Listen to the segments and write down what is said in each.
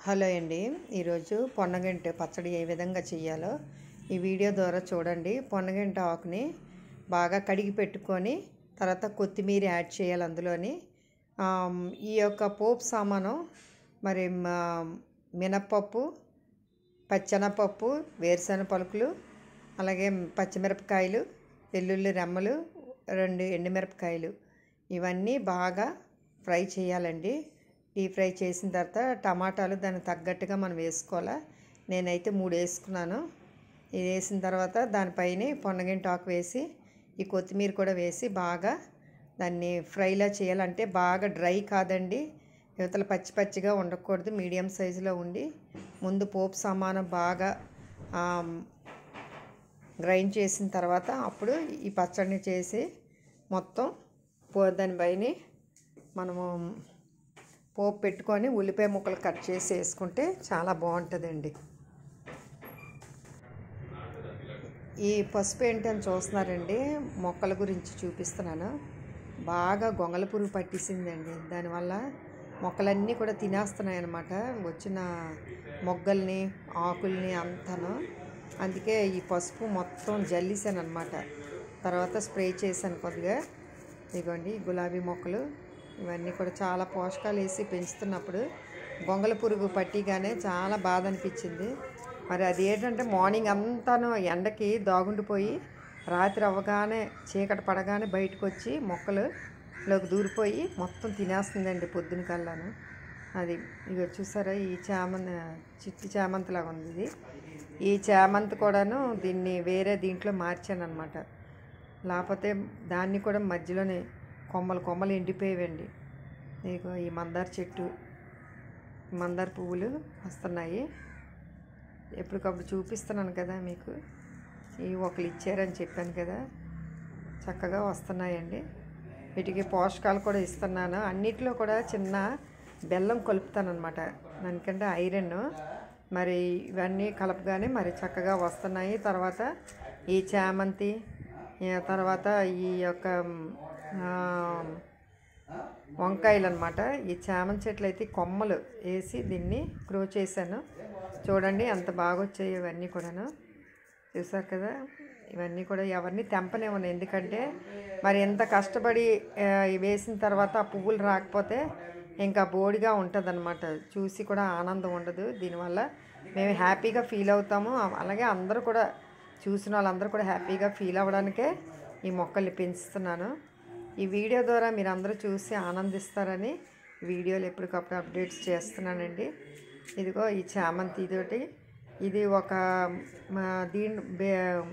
hello అండి ఈరోజు పొన్నగంటి పచ్చడి ఏ విధంగా చేయాలో ఈ వీడియో ద్వారా చూడండి పొన్నగంటి ఆకుని బాగా కడిగి పెట్టుకొని తర్వాత కొత్తిమీర యాడ్ చేయాలి అందులోని ఆమ్, ఈ యొక్క పోపు సామాను మరి మా- మినప్పప్పు పచ్చెనపప్పు వేరుశెనగ పలుకులు అలాగే పచ్చిమిరపకాయలు వెల్లుల్లి రెమ్మలు రెండు ఎండుమిరపకాయలు ఇవన్నీ బాగా ఫ్రై చేయాలండి డీప్ ఫ్రై చేసిన తర్వాత టమాటాలు దానికి తగ్గట్టుగా మనం వేసుకోవాలా నేనైతే మూడు వేసుకున్నాను ఇది వేసిన తర్వాత దానిపైన పొన్నగింటి ఆకు వేసి ఈ కొత్తిమీర కూడా వేసి బాగా దాన్ని ఫ్రైలా చేయాలంటే బాగా డ్రై కాదండి యువతల పచ్చి పచ్చిగా ఉండకూడదు మీడియం సైజులో ఉండి ముందు పోపు సామానం బాగా ఆమ్, గ్రైండ్ చేసిన తర్వాత అప్పుడు ఈ పచ్చడిని చేసి మొత్తం పో దానిపైన మనము పోపు పెట్టుకొని ఉల్లిపాయ ముక్కలు కట్ చేసి వేసుకుంటే చాలా బాగుంటుందండి ఈ పసుపు ఏంటని చూస్తున్నారండి మొక్కల గురించి చూపిస్తున్నాను బాగా గొంగల పురుగు పట్టేసిందండి దానివల్ల మొక్కలన్నీ కూడా తినేస్తున్నాయి అన్నమాట వచ్చిన మొగ్గల్ని ఆకుల్ని అంతాను అందుకే ఈ పసుపు మొత్తం జల్లిసాను అనమాట తర్వాత స్ప్రే చేశాను కొద్దిగా ఇదిగోండి గులాబీ మొక్కలు ఇవన్నీ కూడా చాలా పోషకాలు వేసి పెంచుతున్నప్పుడు గొంగల పురుగు పట్టిగానే చాలా బాధ అనిపించింది మరి అది ఏంటంటే మార్నింగ్ అంతాను ఎండకి దాగుండిపోయి రాత్రి అవ్వగానే చీకటి పడగానే బయటకు వచ్చి మొక్కలులోకి దూరిపోయి మొత్తం తినేస్తుందండి పొద్దున కల్లాను అది ఇక చూసారా ఈ చామంతి చిట్టి చామంతిలాగా ఉంది ఇది ఈ చామంతి కూడాను దీన్ని వేరే దీంట్లో మార్చాను అనమాట లేకపోతే దాన్ని కూడా మధ్యలోనే కొమ్మలు కొమ్మలు ఎండిపోయేవండి ఇదిగో ఈ మందార చెట్టు మందార పువ్వులు వస్తున్నాయి ఎప్పటికప్పుడు చూపిస్తున్నాను కదా మీకు ఈ ఒకరు ఇచ్చారని చెప్పాను కదా చక్కగా వస్తున్నాయండి వీటికి పోషకాలు కూడా ఇస్తున్నాను అన్నిట్లో కూడా చిన్న బెల్లం కలుపుతాను అనమాట దానికంటే ఐరన్ మరి ఇవన్నీ కలపగానే మరి చక్కగా వస్తున్నాయి తర్వాత ఈ చామంతి ఈ తర్వాత ఈ యొక్క ఆ, వంకాయలు అనమాట ఈ చామంతి చెట్లు అయితే కొమ్మలు వేసి దీన్ని గ్రో చేశాను చూడండి ఎంత బాగా వచ్చాయి ఇవన్నీ కూడాను చూసారు కదా ఇవన్నీ కూడా ఎవరిని తెంపనివ్వను ఎందుకంటే మరి ఎంత కష్టపడి ఆ, ఇవి వేసిన తర్వాత ఆ పువ్వులు రాకపోతే ఇంకా బోడిగా ఉంటుంది చూసి కూడా ఆనందం ఉండదు దీనివల్ల మేము హ్యాపీగా ఫీల్ అవుతాము అలాగే అందరూ కూడా చూసిన వాళ్ళందరూ కూడా హ్యాపీగా ఫీల్ అవ్వడానికే ఈ మొక్కల్ని పెంచుతున్నాను ఈ వీడియో ద్వారా మీరు అందరూ చూసి ఆనందిస్తారని వీడియోలు ఎప్పటికప్పుడు అప్డేట్స్ చేస్తున్నానండి ఇదిగో ఈ చామంతి ఇదొకటి ఇది ఒక మా దీని బే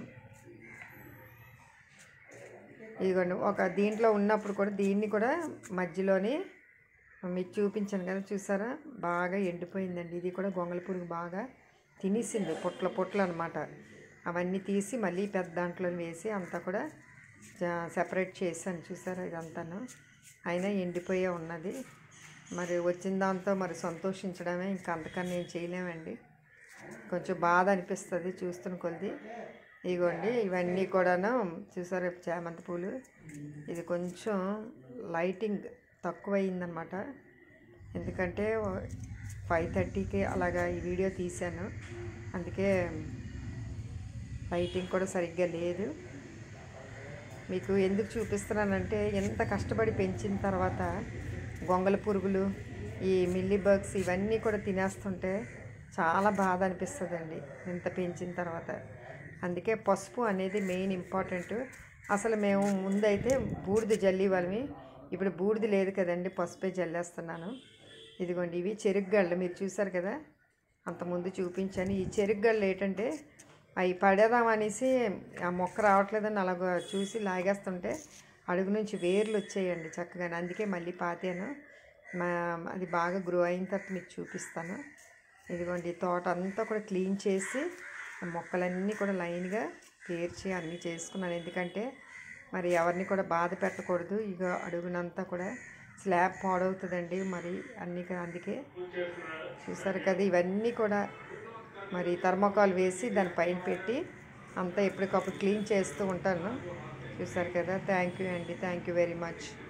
ఇదిగోండి ఒక దీంట్లో ఉన్నప్పుడు కూడా దీన్ని కూడా మధ్యలోని మీకు చూపించాను కదా చూసారా బాగా ఎండిపోయిందండి ఇది కూడా గొంగళ పురుగు బాగా తినేసింది పొట్ల పొట్లు అనమాట అవన్నీ తీసి మళ్ళీ పెద్ద దాంట్లో వేసి అంతా కూడా సెపరేట్ చేశాను చూసారా ఇదంతాను అయినా ఎండిపోయే ఉన్నది మరి వచ్చిన దాంతో మరి సంతోషించడమే ఇంకా అంతకన్నా ఏం చేయలేమండి కొంచెం బాధ అనిపిస్తుంది చూస్తున్న కొద్ది ఇదిగోండి ఇవన్నీ కూడాను చూసారు చామంతి పూలు ఇది కొంచెం లైటింగ్ తక్కువ అయిందనమాట ఎందుకంటే ఫైవ్ థర్టీకి అలాగా ఈ వీడియో తీశాను అందుకే లైటింగ్ కూడా సరిగ్గా లేదు మీకు ఎందుకు చూపిస్తున్నానంటే ఎంత కష్టపడి పెంచిన తర్వాత గొంగల పురుగులు ఈ మిల్లీ బగ్స్ ఇవన్నీ కూడా తినేస్తుంటే చాలా బాధ అనిపిస్తుందండి ఇంత పెంచిన తర్వాత అందుకే పసుపు అనేది మెయిన్ ఇంపార్టెంట్ అసలు మేము ముందైతే బూడిద జల్లి వాళ్ళమి ఇప్పుడు బూడిద లేదు కదండి పసుపే జల్లేస్తున్నాను ఇదిగోండి ఇవి చెరుగ్గళ్ళు మీరు చూసారు కదా అంతకుముందు చూపించాను ఈ చెరుగ్గళ్ళు ఏంటంటే అవి పడేదామనేసి ఆ మొక్క రావట్లేదని అలాగ చూసి లాగేస్తుంటే అడుగు నుంచి వేర్లు వచ్చేయండి చక్కగా అందుకే మళ్ళీ పాతాను మా అది బాగా గ్రో అయిన తర్వాత మీకు చూపిస్తాను ఇదిగోండి ఈ తోట అంతా కూడా క్లీన్ చేసి ఆ మొక్కలన్నీ కూడా లైన్గా పేర్చి అన్నీ చేసుకున్నాను ఎందుకంటే మరి ఎవరిని కూడా బాధ పెట్టకూడదు ఇక అడుగునంతా కూడా స్లాబ్ పాడవుతుందండి మరి అన్నీ కూడా అందుకే చూసారు కదా ఇవన్నీ కూడా మరి థర్మోకాల్ వేసి దాని పైన పెట్టి అంతా ఎప్పటికప్పుడు క్లీన్ చేస్తూ ఉంటాను చూసారు కదా థ్యాంక్ యూ అండి థ్యాంక్ యూ వెరీ మచ్